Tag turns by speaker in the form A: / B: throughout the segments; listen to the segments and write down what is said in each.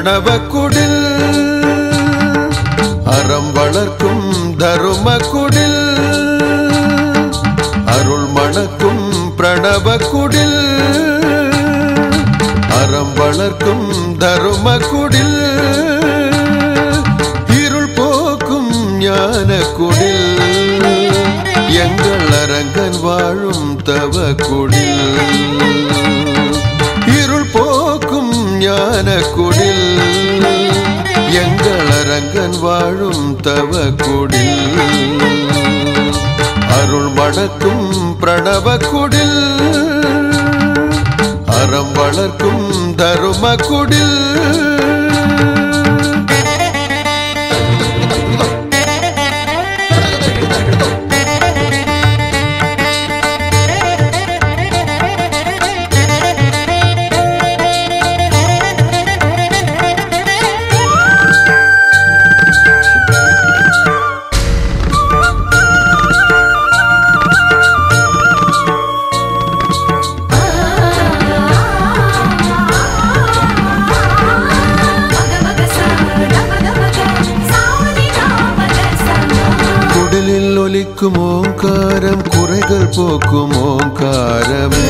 A: பிரணவக்குடில் அறம் வளர்க்கும் தருமக்குடில் அருள் மணக்கும் பிரணவக்குடில் அறம் வளர்க்கும் தருமக்குடில் இருள் போக்கும் ஞான குடில் எங்கள் அரங்கன் வாழும் தவ குடில் இருள் போக்கும் ஞான குடில் எங்கள் அரங்கன் வாழும் தவ குடில் அருள் மணக்கும் பிரணவ குடில் அறம் வளர்க்கும் தரும குடில் குடலில் ஒலிக்கும் ஓங்காரம் குறைகள் போக்கும் ஓங்காரமே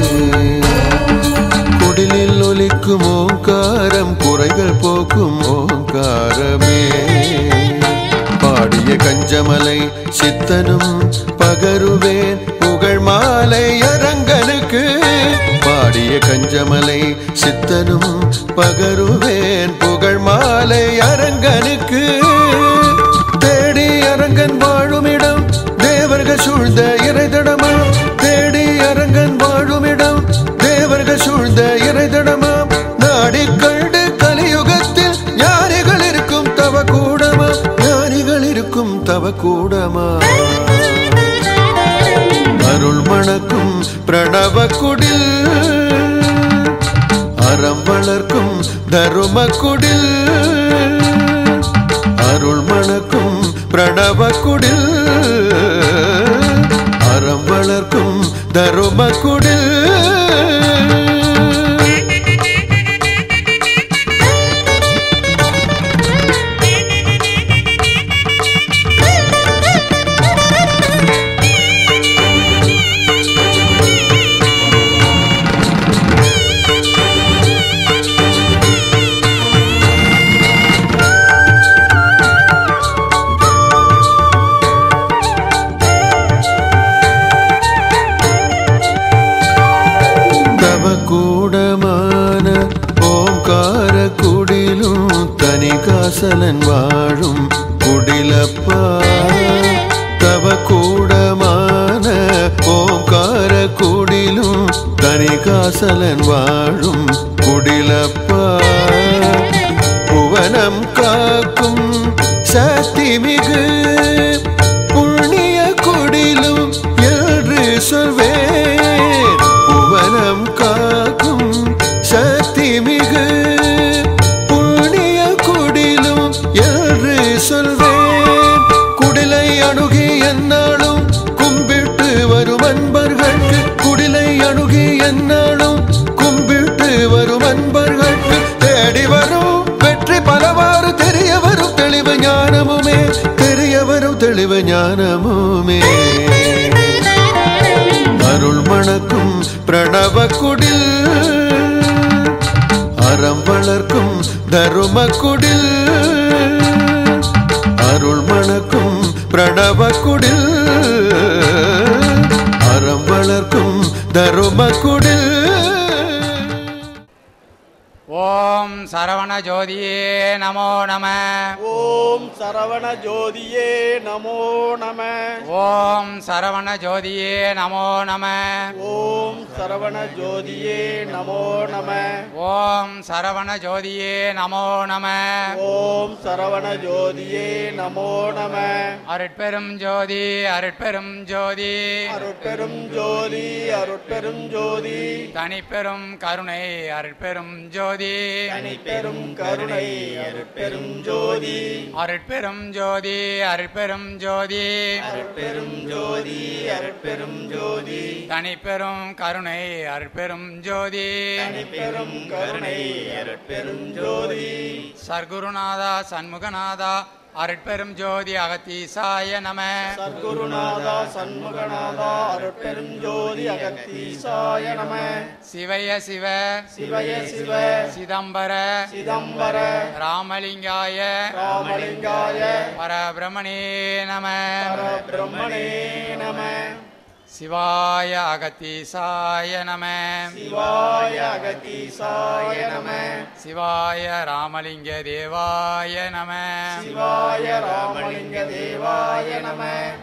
A: குடலில் ஒலிக்கும் ஓங்காரம் குறைகள் போக்கும் ஓங்காரமே பாடிய கஞ்சமலை சித்தனும் பகருவேன் புகழ் மாலை அரங்கனுக்கு பாடிய கஞ்சமலை சித்தனும் பகருவேன் புகழ் மாலை அரங்கனுக்கு தேடி அரங்கன் வாழுமிடம் தேவர்கள் சூழ்ந்த இறைதடமாம் தேடி அரங்கன் வாழுமிடம் தேவர்கள் சூழ்ந்த இறைதடமாம் நாடி கண்டு கலியுகத்தில் ஞானிகள் இருக்கும் தவ கூடமா ஞானிகள் இருக்கும் தவ கூடமா அருள் மணக்கும் பிரணவ குடில் அறம் வளர்க்கும் தரும குடில் அருள் மணக்கும் பிரணவ குடில் அறம் வளர்க்கும் தரும குடில் தவ கூடமான ஓங்கார குடிலும் தனி காசலன் வாழும் குடிலப்பா தவ கூடமான ஓங்கார குடிலும் தனி காசலன் வாழும் குடிலப்பா புவனம் காக்கும் சக்தி மிகு புண்ணிய குடிலும் என்று சொல்வேன் புவனம் காக்கும் சக்தி மிகு புண்ணிய குடிலும் என்று சொல்வேன் குடிலை அணுகி என்னாலும் கும்பிட்டு வரும் அன்பர்களுக்கு குடிலை அணுகி என்னாலும் கும்பிட்டு வரும் அன்பர்களுக்கு தேடி வரும் வெற்றி பலவாறு தெரிய வரும் தெளிவு ஞானமுமே தெரிய வரும் தெளிவு ஞானமுமே அருள் மணக்கும் பிரணவ குடில் அறம் வளர்க்கும் தரும குடில் அருள் மணக்கும் பிரணவ குடில் அறம் வளர்க்கும் தரும குடில்
B: ஓம் சரவண ஜோதியே நமோ நம
C: ஓம் சரவண ஜோதியே நமோ நம
B: ஓம் சரவண ஜோதியே நமோ நம
C: ஓம் சரவண ஜோதியே நமோ நம
B: ஓம் சரவண ஜோதியே நமோ நம
C: ஓம் சரவண ஜோதியே நமோ நம
B: அருட்பெரும் ஜோதி அருட்பெரும் ஜோதி
C: அருட்பெரும் ஜோதி அருட்பெரும் ஜோதி
B: தனிப்பெரும் கருணை அருட்பெரும் ஜோதி
C: தனி தனிப்பெரும் கருணை அருட்பெரும் ஜோதி
B: அருட்பெரும் ஜோதி அருட்பெரும் ஜோதி
C: அருட்பெரும் ஜோதி அருட்பெரும் ஜோதி
B: தனிப்பெரும் கருணை அருட்பெரும் ஜோதி
C: தனிப்பெரும் கருணை அருட்பெரும் ஜோதி
B: சர்க்குருநாதா சண்முகநாதா அருட்பெரும் ஜோதி அகத்தீசாய நம
C: சத்குருநாதா சண்முகநாதா அருட்பெரும் ஜோதி அகத்தீசாய நம
B: சிவய சிவ
C: சிவய சிவ
B: சிதம்பர
C: சிதம்பர
B: ராமலிங்காய
C: ராமலிங்காய
B: பரபிரமணே நம
C: பரபிரம்மணே நம
B: சிவாய அகத்தீசாய நம
C: சிவாய அகத்தீசாய நம
B: சிவாய ராமலிங்க தேவாய நம
C: சிவாய ராமலிங்க தேவாய நம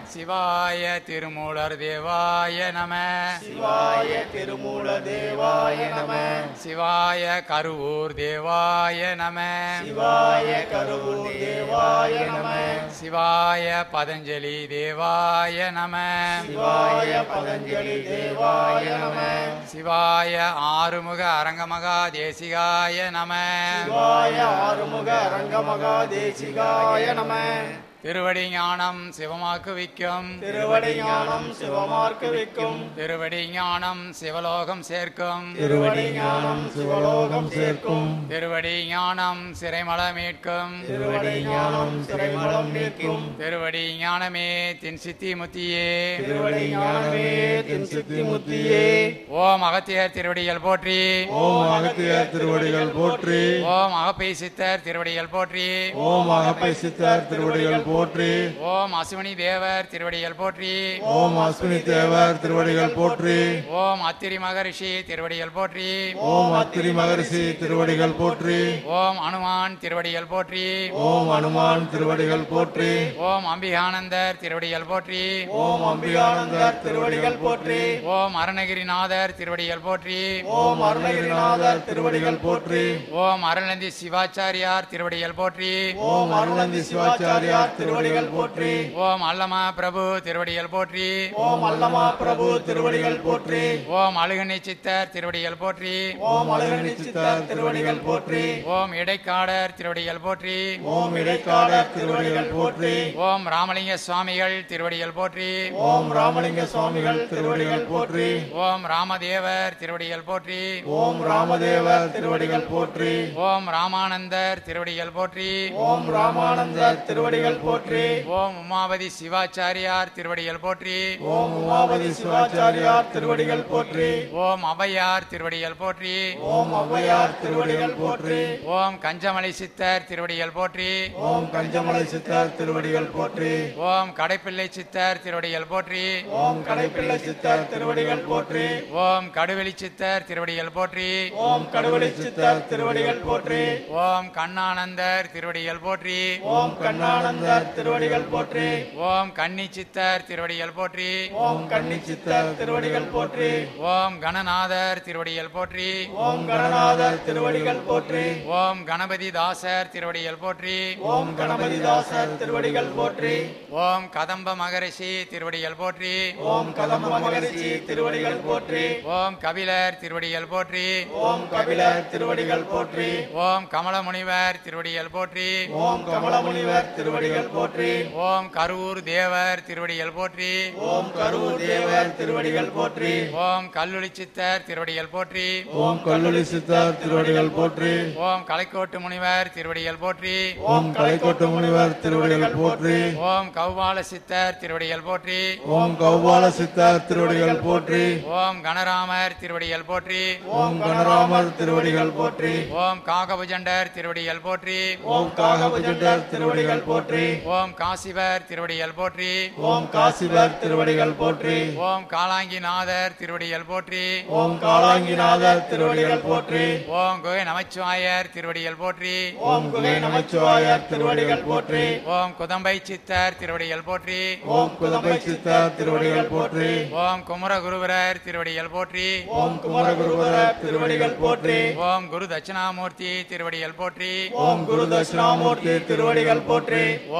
B: சிவாய திருமூலர் தேவாய நம
C: சிவாய திருமூல தேவாய நம
B: சிவாய கருவூர் தேவாய நம
C: சிவாய கருவூர் தேவாய நம
B: சிவாய பதஞ்சலி தேவாய நம
C: சிவாய பதஞ்சலி தேவாய நம
B: சிவாய ஆறுமுக அரங்கமகா தேசிகாய நம
C: சிவாய ஆறுமுக அரங்கமகா தேசிகாய நம
B: திருவடி ஞானம் சிவமாக்கு விக்கும்
C: திருவடி ஞானம் சிவமார்க்கு விக்கும்
B: திருவடி ஞானம் சிவலோகம் சேர்க்கும்
C: திருவடி ஞானம் சிவலோகம் சேர்க்கும்
B: திருவடி ஞானம் சிறைமல மீட்கும்
C: திருவடி ஞானம் சிறைமலம் நீக்கும்
B: திருவடி ஞானமே தின் சித்தி முத்தியே
C: திருவடி ஞானமே தின் சித்தி முத்தியே
B: ஓம் அகத்தியர் திருவடிகள் போற்றி
D: ஓம் அகத்தியர் திருவடிகள் போற்றி
B: ஓம் அகப்பை சித்தர் திருவடிகள் போற்றி
D: ஓம் அகப்பை சித்தர் திருவடிகள் போற்றி
B: ஓம் அசுவனி தேவர் திருவடிகள் போற்றி
D: ஓம் அஸ்வினி தேவர் திருவடிகள் போற்றி
B: ஓம் அத்திரி மகரிஷி திருவடிகள் போற்றி
D: ஓம் அத்திரி மகரிஷி திருவடிகள் போற்றி
B: ஓம் அனுமான் திருவடிகள் போற்றி
D: ஓம் அனுமான் திருவடிகள் போற்றி
B: ஓம் அம்பிகானந்தர் திருவடிகள் போற்றி
D: ஓம்
C: அம்பிகானந்தர் திருவடிகள் போற்றி
B: ஓம் அருணகிரிநாதர் திருவடிகள் போற்றி
C: ஓம் அருணகிரிநாதர் திருவடிகள் போற்றி
B: ஓம் அருள்நந்தி சிவாச்சாரியார் திருவடிகள் போற்றி
D: ஓம் அருணந்தி சிவாச்சாரியார் திருவடிகள் போற்றி
B: ஓம் அல்லமா பிரபு திருவடிகள் போற்றி
C: ஓம் அல்லமா பிரபு திருவடிகள் போற்றி
B: ஓம் அழுகணி சித்தர் திருவடிகள் போற்றி
C: ஓம் அழகனி சித்தர் திருவடிகள் போற்றி
B: ஓம் இடைக்காடர் திருவடிகள் போற்றி
D: ஓம் இடைக்காடர் திருவடிகள் போற்றி
B: ஓம் ராமலிங்க சுவாமிகள் திருவடிகள் போற்றி
D: ஓம் ராமலிங்க சுவாமிகள் திருவடிகள் போற்றி
B: ஓம் ராமதேவர் திருவடிகள் போற்றி
D: ஓம் ராமதேவர் திருவடிகள் போற்றி
B: ஓம் ராமானந்தர் திருவடிகள் போற்றி
C: ஓம் ராமானந்தர் திருவடிகள் போற்றி
B: ஓம் உமாபதி சிவாச்சாரியார் திருவடிகள் போற்றி
D: ஓம் உமாபதி சிவாச்சாரியார் திருவடிகள் போற்றி
B: ஓம் அவையார் திருவடிகள் போற்றி
D: ஓம் ஔவையார் திருவடிகள் போற்றி
B: ஓம் கஞ்சமலை சித்தர் திருவடிகள் போற்றி
D: ஓம் கஞ்சமலை சித்தர் திருவடிகள் போற்றி
B: ஓம் கடைப்பிள்ளை சித்தர் திருவடிகள் போற்றி
D: ஓம் கடைப்பிள்ளை சித்தர் திருவடிகள் போற்றி
B: ஓம் கடுவெளி சித்தர் திருவடிகள் போற்றி
C: ஓம் கடுவடி சித்தர் திருவடிகள் போற்றி
B: ஓம் கண்ணானந்தர் திருவடிகள் போற்றி
C: ஓம் கண்ணானந்தர் திருவடிகள் போற்றி
B: ஓம் கன்னி சித்தர் திருவடிகள் போற்றி
C: ஓம் கன்னி சித்தர் திருவடிகள் போற்றி
B: ஓம் கணநாதர் திருவடிகள் போற்றி
C: ஓம் கணநாதர் திருவடிகள் போற்றி
B: ஓம் கணபதி தாசர் திருவடிகள் போற்றி
C: ஓம் கணபதிதாசர் திருவடிகள் போற்றி
B: ஓம் கதம்ப மகரிஷி திருவடிகள் போற்றி
C: ஓம் கதம்ப மகரிஷி திருவடிகள் போற்றி
B: ஓம் கபிலர் திருவடிகள் போற்றி
C: ஓம் கபிலர் திருவடிகள் போற்றி
B: ஓம் கமல முனிவர் திருவடிகள் போற்றி
C: ஓம் கமலமுனிவர் திருவடிகள் போற்றி
B: ஓம் கருவூர் தேவர் திருவடிகள் போற்றி
C: ஓம் கரூர் தேவர் திருவடிகள் போற்றி
B: ஓம் கல்லுளி சித்தர் திருவடிகள் போற்றி
D: ஓம் கல்லுளி சித்தர் திருவடிகள் போற்றி
B: ஓம் கலைக்கோட்டு முனிவர் திருவடிகள் போற்றி
D: ஓம் கலைக்கோட்டு முனிவர் திருவடிகள் போற்றி
B: ஓம் கௌபால சித்தர் திருவடிகள் போற்றி
D: ஓம் கௌபால சித்தர் திருவடிகள் போற்றி
B: ஓம் கணராமர் திருவடிகள் போற்றி
D: ஓம் கணராமர் திருவடிகள் போற்றி
B: ஓம் காகபுஜண்டர் திருவடிகள் போற்றி
D: ஓம் காகபுஜண்டர் திருவடிகள் போற்றி
B: ஓம் காசிவர் திருவடிகள் போற்றி
D: ஓம் காசிவர் திருவடிகள் போற்றி
B: ஓம் காலாங்கிநாதர் திருவடிகள் போற்றி
D: ஓம் காலாங்கிநாதர் திருவடிகள் போற்றி
B: ஓம் குகை நமச்சிவாயர் திருவடிகள் போற்றி
C: ஓம் குகை நமச்சிவாயர் திருவடிகள் போற்றி
B: ஓம் குதம்பை சித்தர் திருவடிகள் போற்றி
D: ஓம் குதம்பை சித்தர் திருவடிகள் போற்றி
B: ஓம் குமரகுருவரர் திருவடிகள் போற்றி
C: ஓம் குமரகுருவரர் திருவடிகள் போற்றி
B: ஓம் குரு தட்சிணாமூர்த்தி திருவடிகள் போற்றி
C: ஓம் குரு தட்சிணாமூர்த்தி திருவடிகள் போற்றி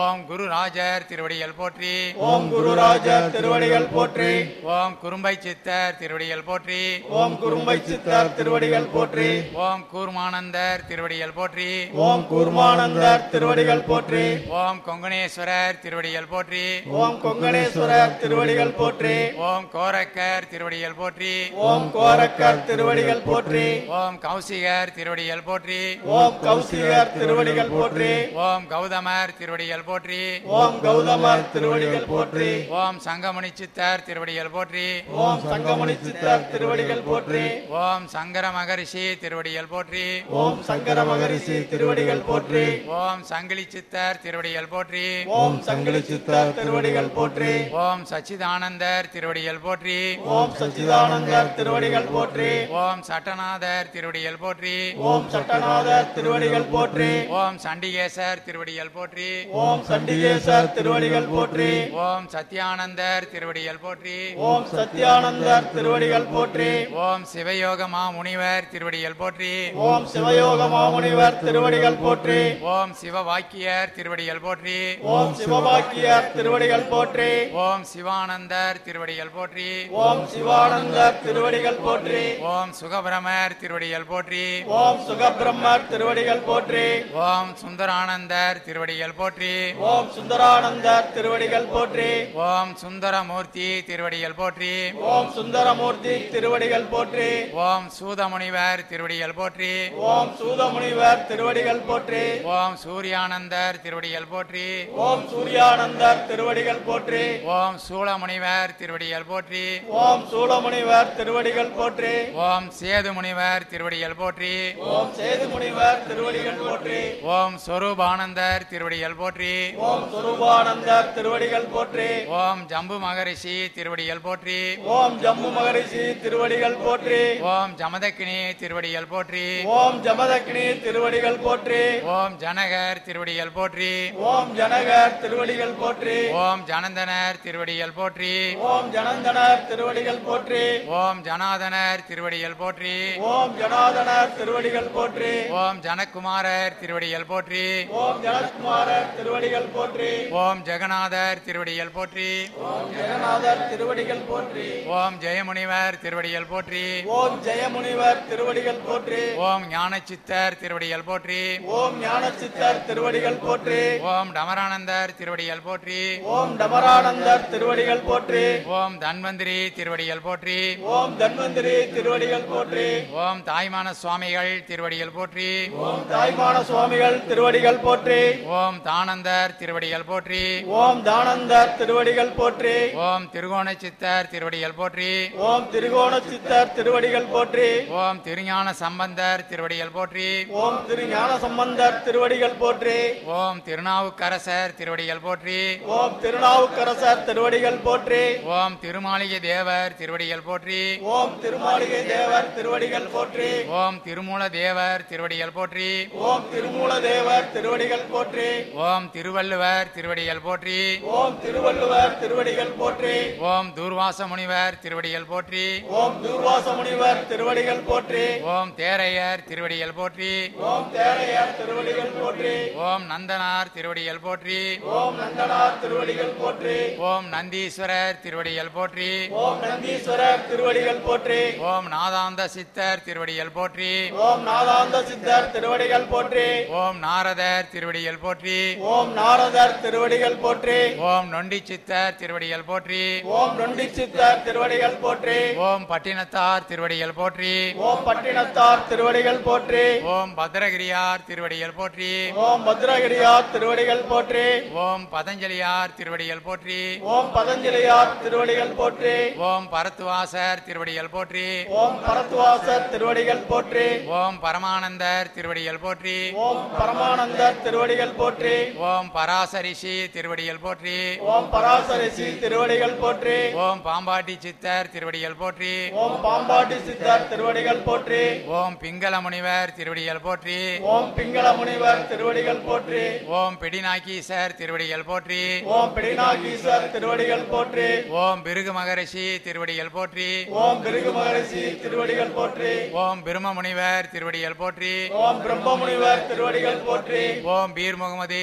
B: ஓம் குருராஜர் திருவடிகள் போற்றி
D: ஓம் குருராஜர் திருவடிகள் போற்றி
B: ஓம் குறும்பை சித்தர் திருவடிகள் போற்றி
D: ஓம் குறும்பை சித்தர் திருவடிகள் போற்றி
B: ஓம் கூர்மானந்தர் திருவடிகள் போற்றி
D: ஓம் கூர்மானந்தர் திருவடிகள் போற்றி
B: ஓம் கொங்கணேஸ்வரர் திருவடிகள் போற்றி
D: ஓம் கொங்கணேஸ்வரர் திருவடிகள் போற்றி
B: ஓம் கோரக்கர் திருவடிகள் போற்றி
D: ஓம் கோரக்கர் திருவடிகள் போற்றி
B: ஓம் கௌசிகர் திருவடிகள் போற்றி
D: ஓம் கௌசிகர் திருவடிகள் போற்றி
B: ஓம் கௌதமர் திருவடிகள் போற்றி
D: ஓம் கௌதமர் திருவடிகள் போற்றி
B: ஓம் சங்கமணி சித்தர் திருவடிகள் போற்றி
D: ஓம் சங்கமுனி சித்தர் திருவடிகள் போற்றி
B: ஓம் சங்கர மகரிஷி திருவடிகள் போற்றி
D: ஓம் சங்கர மகரிஷி திருவடிகள் போற்றி
B: ஓம் சங்கிலி சித்தர் திருவடிகள் போற்றி
D: ஓம் சங்கிலி சித்தர் திருவடிகள் போற்றி
B: ஓம் சச்சிதானந்தர் திருவடிகள் போற்றி
D: ஓம் சச்சிதானந்தர் திருவடிகள் போற்றி
B: ஓம் சட்டநாதர் திருவடிகள் போற்றி
D: ஓம் சட்டநாதர் திருவடிகள் போற்றி
B: ஓம் சண்டிகேசர் திருவடிகள் போற்றி
D: ஓம் சண்டிகேசர் திருவடிகள் போற்றி
B: ஓம் சத்யானந்தர் திருவடிகள் போற்றி
D: ஓம் சத்யானந்தர் திருவடிகள் போற்றி
B: ஓம் சிவயோக முனிவர் திருவடிகள் போற்றி
D: ஓம் சிவயோக மாமுனிவர் திருவடிகள் போற்றி
B: ஓம் சிவவாக்கியர் திருவடிகள் போற்றி
D: ஓம் சிவபாக்கியர் திருவடிகள் போற்றி
B: ஓம் சிவானந்தர் திருவடிகள் போற்றி
D: ஓம் சிவானந்தர் திருவடிகள் போற்றி
B: ஓம் சுகபிரமர் திருவடிகள் போற்றி
D: ஓம் சுகபிரம்மர் திருவடிகள் போற்றி
B: ஓம் சுந்தரானந்தர் திருவடிகள் போற்றி
D: ஓம் சுந்தரானந்தர் திருவடிகள் போற்றி
B: ஓம் சுந்தரமூர்த்தி திருவடிகள் போற்றி
D: ஓம் சுந்தரமூர்த்தி திருவடிகள் போற்றி
B: ஓம் சூதமுனிவர் திருவடிகள் போற்றி
D: ஓம் சூதமுனிவர் திருவடிகள் போற்றி
B: ஓம் சூரியானந்தர் திருவடிகள் போற்றி
D: ஓம் சூர்யானந்தர் திருவடிகள் போற்றி
B: ஓம் சூளமுனிவர் திருவடிகள் போற்றி
D: ஓம் சூலமுனிவர் திருவடிகள் போற்றி
B: ஓம் சேது முனிவர் திருவடிகள் போற்றி
D: ஓம் சேதுமுனிவர் திருவடிகள் போற்றி
B: ஓம் சொரூபானந்தர் திருவடிகள் போற்றி
D: ஓம் சுரூபானந்தர் திருவடிகள் போற்றி
B: ஓம் ஜம்பு மகரிஷி திருவடிகள் போற்றி
D: ஓம் ஜம்மு மகரிஷி திருவடிகள் போற்றி
B: ஓம் ஜமதக்கினி திருவடிகள் போற்றி
D: ஓம் ஜமதக்னி திருவடிகள் போற்றி
B: ஓம் ஜனகர் திருவடிகள் போற்றி
D: ஓம் ஜனகர் திருவடிகள் போற்றி
B: ஓம் ஜனந்தனர் திருவடிகள் போற்றி
D: ஓம் ஜனந்தனர் திருவடிகள் போற்றி
B: ஓம் ஜனாதனர் திருவடிகள் போற்றி
D: ஓம் ஜனாதனர் திருவடிகள் போற்றி
B: ஓம் ஜனகுமாரர் திருவடிகள் போற்றி
D: ஓம் ஜனகுமாரர் திருவடிகள் போற்றி
B: ஓம் ஜெகநாதர் திருவடிகள் போற்றி
D: ஓம் ஜெகநாதர் திருவடிகள் போற்றி
B: ஓம் ஜெயமுனிவர் திருவடிகள் போற்றி
D: ஓம் ஜெயமுனிவர் திருவடிகள் போற்றி
B: ஓம் ஞானச்சித்தர் திருவடிகள் போற்றி
D: ஓம் ஞானசித்தர் திருவடிகள் போற்றி
B: ஓம் டமரானந்தர் திருவடிகள் போற்றி
D: ஓம் டமரானந்தர் திருவடிகள் போற்றி
B: ஓம் தன்வந்திரி திருவடிகள் போற்றி
D: ஓம் தன்வந்திரி திருவடிகள் போற்றி
B: ஓம் தாய்மான சுவாமிகள் திருவடிகள் போற்றி
D: ஓம் தாய்மான சுவாமிகள் திருவடிகள் போற்றி
B: ஓம் தானந்தர் திருவடிகள் போற்றி
D: ஓம் தானந்தர் திருவடிகள் போற்றி
B: ஓம் திருகோண சித்தர் திருவடிகள் போற்றி
D: ஓம் திருகோண சித்தர் திருவடிகள் போற்றி
B: ஓம் திருஞான சம்பந்தர் திருவடிகள் போற்றி
D: ஓம் திரு ஞான சம்பந்தர் திருவடிகள் போற்றி
B: ஓம் திருநாவுக்கரசர் திருவடிகள் போற்றி
D: ஓம் திருநாவுக்கரசர் திருவடிகள் போற்றி
B: ஓம் திருமாளிகை தேவர் திருவடிகள் போற்றி
D: ஓம் திருமாளிகை தேவர் திருவடிகள் போற்றி
B: ஓம் திருமூல தேவர் திருவடிகள் போற்றி
D: ஓம் திருமூல தேவர் திருவடிகள் போற்றி
B: ஓம் திருவள்ளுவர் திருவடிகள் போற்றி
D: ஓம் திருவள்ளுவர் திருவடிகள் போற்றி
B: ஓம் தூர்வாச முனிவர் திருவடிகள் போற்றி
D: ஓம் துர்வாச முனிவர் திருவடிகள் போற்றி
B: ஓம் தேரையர் திருவடிகள் போற்றி
D: ஓம் தேரையர் திருவடிகள் போற்றி
B: ஓம் நந்தனார் திருவடிகள் போற்றி
D: ஓம் நந்தனார் திருவடிகள் போற்றி
B: ஓம் நந்தீஸ்வரர் திருவடிகள் போற்றி
D: ஓம் நந்தீஸ்வரர் திருவடிகள் போற்றி
B: ஓம் நாதாந்த சித்தர் திருவடிகள் போற்றி
D: ஓம் நாதாந்த சித்தர் திருவடிகள் போற்றி
B: ஓம் நாரதர் திருவடிகள் போற்றி
D: ஓம் நாரதர் திருவடிகள் போற்றி
B: ஓம் நொண்டி சித்தர் திருவடிகள் போற்றி
D: ஓம் நொண்டி சித்தர் திருவடிகள் போற்றி
B: ஓம் பட்டினத்தார் திருவடிகள் போற்றி
D: ஓம் பட்டினத்தார் திருவடிகள் போற்றி
B: ஓம் பத்ரகிரியார் திருவடிகள் போற்றி
D: ஓம் பத்ரகிரியார் திருவடிகள் போற்றி
B: ஓம் பதஞ்சலியார் திருவடிகள் போற்றி
D: ஓம் பதஞ்சலியார் திருவடிகள் போற்றி
B: ஓம் பரத்துவாசர் திருவடிகள் போற்றி
D: ஓம் பரத்வாசர் திருவடிகள் போற்றி
B: ஓம் பரமானந்தர் திருவடிகள் போற்றி
D: ஓம் பரமானந்தர் திருவடிகள் போற்றி
B: ஓம் பராசரிஷி திருவடிகள் போற்றி
D: ஓம் பராசரிசி திருவடிகள் போற்றி
B: ஓம் பாம்பாட்டி சித்தர் திருவடிகள் போற்றி
D: ஓம் பாம்பாட்டி சித்தர் திருவடிகள் போற்றி
B: ஓம் பிங்கள முனிவர் திருவடிகள் போற்றி
D: ஓம் பிங்கள முனிவர் திருவடிகள் போற்றி
B: ஓம் பிடிநாக்கீசர் திருவடிகள் போற்றி
D: ஓம் பிடிநாகீசர் திருவடிகள் போற்றி
B: ஓம் பிருகு மகரிஷி திருவடிகள் போற்றி
D: ஓம் பிருகு மகரிஷி திருவடிகள் போற்றி
B: ஓம் பிரம்ம முனிவர் திருவடிகள் போற்றி
D: ஓம் பிரம்ம முனிவர் திருவடிகள் போற்றி
B: ஓம் பீர் முகமது திருவடிகள்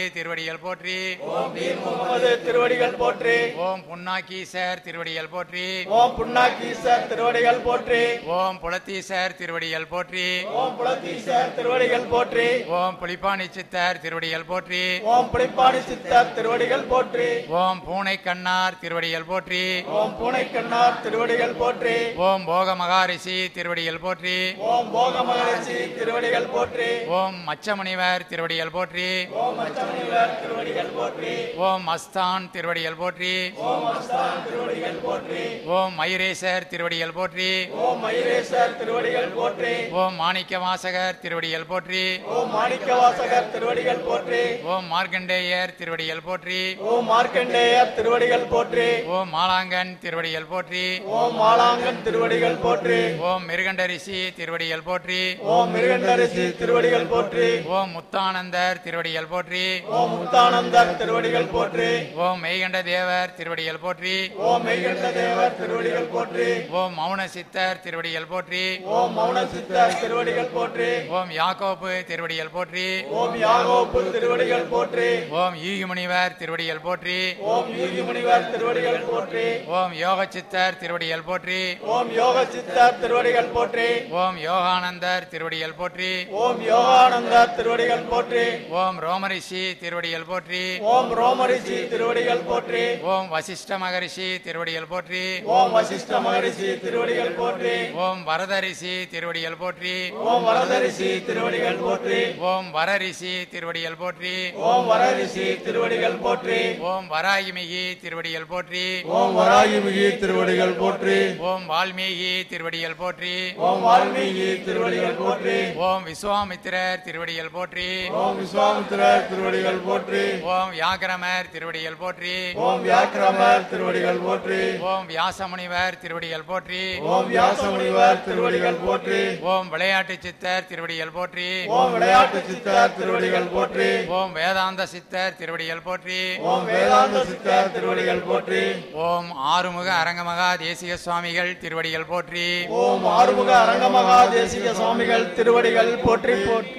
B: திருவடிகள் போற்றி
D: ஓம் பீர் முகமது திருவடிகள் போற்றி
B: ஓம் புன்னாக்கீசர் திருவடிகள் போற்றி
D: ஓம் புண்ணாக்கீசர் திருவடிகள் போற்றி
B: ஓம் புலத்தீசர் திருவடிகள் போற்றி
D: ஓம் புலத்தீசர் திருவடிகள் போற்றி
B: ஓம் புலிப்பாணி சித்தர் திருவடிகள் போற்றி
D: ஓம் புளிப்பாணி சித்தர் திருவடிகள் போற்றி
B: ஓம் பூனை கண்ணார் திருவடிகள் போற்றி
D: ஓம் பூனைக்கண்ணார் திருவடிகள் போற்றி
B: ஓம் போக மகாரிஷி திருவடிகள் போற்றி
D: ஓம் போக மகரிஷி திருவடிகள் போற்றி
B: ஓம் மச்சமுனிவர் திருவடிகள் போற்றி
D: ஓம் அச்சமுனிவர் திருவடிகள் போற்றி
B: ஓம் அஸ்தான் திருவடிகள் போற்றி
D: ஓம் அஸ்தான் திருவடிகள் போற்றி
B: ஓம் மயூரேசர் திருவடிகள் போற்றி
D: ஓம் மயூரேசர் திருவடிகள் போற்றி
B: ஓம் மாணிக்க வாசகர் திருவடிகள் போற்றி
D: ஓம் மாணிக்கவாசகர் திருவடிகள் போற்றி
B: ஓம் மார்க்கண்டேயர் திருவடிகள் போற்றி
D: ஓம் மார்க்கண்டேயர் திருவடிகள் போற்றி
B: ஓம் மாலாங்கன் திருவடிகள் போற்றி
D: ஓம் மாலாங்கன் திருவடிகள் போற்றி
B: ஓம் மிருகண்டரிசி திருவடிகள் போற்றி
D: ஓம் மிருகண்டரிசி திருவடிகள் போற்றி
B: ஓம் முத்தானந்தர் திருவடிகள் போற்றி
D: ஓம் முத்தானந்தர் திருவடிகள் போற்றி
B: ஓம் மெய்கண்ட தேவர் திருவடிகள் போற்றி
D: ஓம் மெய்கண்ட தேவர் திருவடிகள் போற்றி
B: ஓம் மௌன சித்தர் திருவடிகள் போற்றி
D: ஓம் மௌன சித்தர் திருவடிகள் போற்றி
B: ஓம் யாக்கோப்பு திருவடிகள் போற்றி
D: ஓம் யாகோப்பு திருவடிகள் போற்றி
B: ஓம் ஈகுமுனிவர் திருவடிகள் போற்றி
D: ஓம் யூகி முனிவர் திருவடிகள் போற்றி
B: ஓம் யோக சித்தர் திருவடிகள் போற்றி
D: ஓம் யோக சித்தர் திருவடிகள் போற்றி
B: ஓம் யோகானந்தர் திருவடிகள் போற்றி
D: ஓம் யோகானந்தர் திருவடிகள் போற்றி
B: ஓம் ரோமரிஷி திருவடிகள் போற்றி
D: ஓம் ரோமரிஷி திருவடிகள் போற்றி
B: ஓம் வசிஷ்ட மகரிஷி திருவடிகள் போற்றி
D: ஓம் வசிஷ்ட மகரிஷி திருவடிகள் போற்றி
B: ஓம் வரதரிஷி திருவடிகள் போற்றி
D: ஓம் வரதரிஷி திருவடிகள் போற்றி
B: ஓம் வரரிஷி திருவடிகள் போற்றி
D: ஓம் வரரிஷி திருவடிகள் போற்றி
B: ஓம் வராகிமிகி திருவடிகள் போற்றி
D: ஓம் வராகிமிகி திருவடிகள் போற்றி
B: ஓம் வால்மீகி திருவடிகள் போற்றி
D: ஓம் வால்மீகி திருவடிகள் போற்றி
B: ஓம் விஸ்வாமித்திரர் திருவடிகள் போற்றி
D: ஓம் விஸ்வாமித்திரர் திருவடிகள் போற்றி
B: ஓம் வியாகரமர் திருவடிகள் போற்றி
D: ஓம் வியாக்கிரமர் திருவடிகள் போற்றி
B: ஓம் வியாசமுனிவர் திருவடிகள் போற்றி
D: ஓம் வியாசமுனிவர் திருவடிகள் போற்றி
B: ஓம் விளையாட்டு சித்தர் திருவடிகள் போற்றி
D: ஓம் விளையாட்டு சித்தர் திருவடிகள் போற்றி
B: ஓம் வேதாந்த சித்தர் திருவடிகள் போற்றி
D: ஓம் வேதாந்த சித்தர் திருவடிகள் போற்றி
B: ஓம் ஆறுமுக அரங்கமகா தேசிக சுவாமிகள் திருவடிகள் போற்றி
D: ஓம் ஆறுமுக அரங்கமகா தேசிக சுவாமிகள் திருவடிகள் போற்றி போற்றி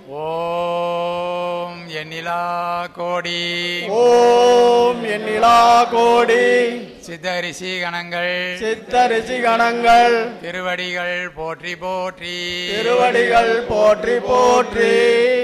B: ஓம் எண்ணிலா கோடி
D: ஓம் எண்ணிலா கோடி
B: சித்தரிசி கணங்கள்
D: சித்த ரிஷிகணங்கள்
B: திருவடிகள் போற்றி போற்றி
D: திருவடிகள் போற்றி போற்றி